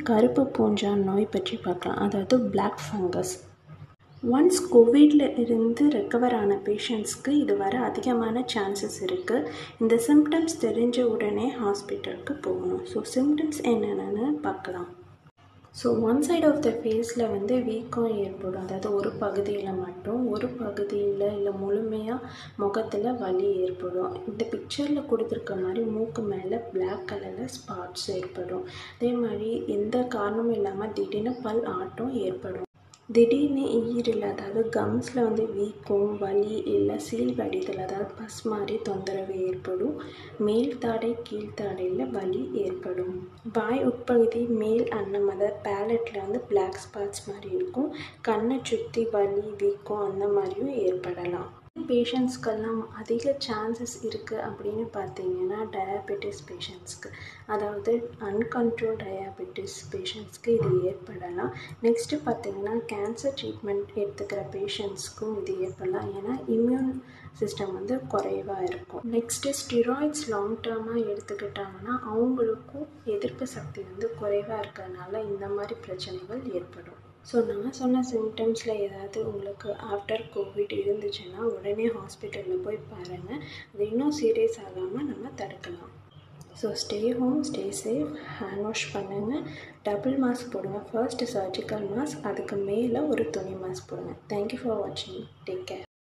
கருப்பு பூஞ்சான் நோய் பற்றி பார்க்கலாம் அதாவது பிளாக் ஃபங்கஸ் ஒன்ஸ் கோவிடில் இருந்து ரெக்கவர் ஆன பேஷண்ட்ஸ்க்கு இது வர அதிகமான சான்சஸ் இருக்குது இந்த சிம்டம்ஸ் தெரிஞ்ச உடனே ஹாஸ்பிட்டலுக்கு போகணும் ஸோ சிம்டம்ஸ் என்னென்னு பார்க்கலாம் so one side of the ஃபேஸில் வந்து வீக்கம் ஏற்படும் அதாவது ஒரு பகுதியில் மட்டும் ஒரு பகுதியில் இல்லை முழுமையாக முகத்தில் வலி ஏற்படும் இந்த பிக்சரில் கொடுத்துருக்க மாதிரி மூக்கு மேலே பிளாக் கலரில் ஸ்பாட்ஸ் ஏற்படும் அதே மாதிரி எந்த காரணமும் இல்லாமல் திடீர்னு பல் ஆட்டம் ஏற்படும் திடீர்னு ஈரில் அதாவது கம்ஸில் வந்து வீக்கம் வலி இல்லை சீல் வடிதல் அதாவது பஸ் மாதிரி தொந்தரவு ஏற்படும் மேல் தாடை கீழ்த்தாடையில் வலி ஏற்படும் வாய் உட்பகுதி மேல் அன்னம் அதாவது பேலட்டில் வந்து பிளாக் ஸ்பாட்ஸ் மாதிரி இருக்கும் கண்ணை சுற்றி வலி வீக்கம் அந்த மாதிரியும் ஏற்படலாம் பேஷண்ட்ஸ்க்கெல்லாம் அதிக சான்சஸ் இருக்குது அப்படின்னு பார்த்தீங்கன்னா டயாபெட்டிஸ் பேஷண்ட்ஸ்க்கு அதாவது அன்கண்ட்ரோல் டயாபெட்டிஸ் பேஷண்ட்ஸ்க்கு இது ஏற்படலாம் நெக்ஸ்ட்டு பார்த்தீங்கன்னா கேன்சர் ட்ரீட்மெண்ட் எடுத்துக்கிற பேஷண்ட்ஸ்க்கும் இது ஏற்படலாம் ஏன்னா இம்யூன் சிஸ்டம் வந்து குறைவாக இருக்கும் நெக்ஸ்ட்டு ஸ்டிராய்ட்ஸ் லாங் டேர்மாக எடுத்துக்கிட்டாங்கன்னா அவங்களுக்கும் எதிர்ப்பு சக்தி வந்து குறைவாக இருக்கிறதுனால இந்த மாதிரி பிரச்சனைகள் ஏற்படும் ஸோ நான் சொன்ன சிம்டம்ஸில் ஏதாவது உங்களுக்கு ஆஃப்டர் கோவிட் இருந்துச்சுன்னா உடனே ஹாஸ்பிட்டலில் போய் பாருங்கள் அது இன்னும் சீரியஸ் ஆகாமல் நம்ம தடுக்கலாம் so stay home stay safe hand wash பண்ணுங்கள் டபுள் மாஸ்க் போடுங்க ஃபர்ஸ்ட் சர்ஜிக்கல் மாஸ்க் அதுக்கு மேலே ஒரு துணி மாஸ்க் போடுங்க தேங்க்யூ ஃபார் வாட்சிங் டேக் கேர்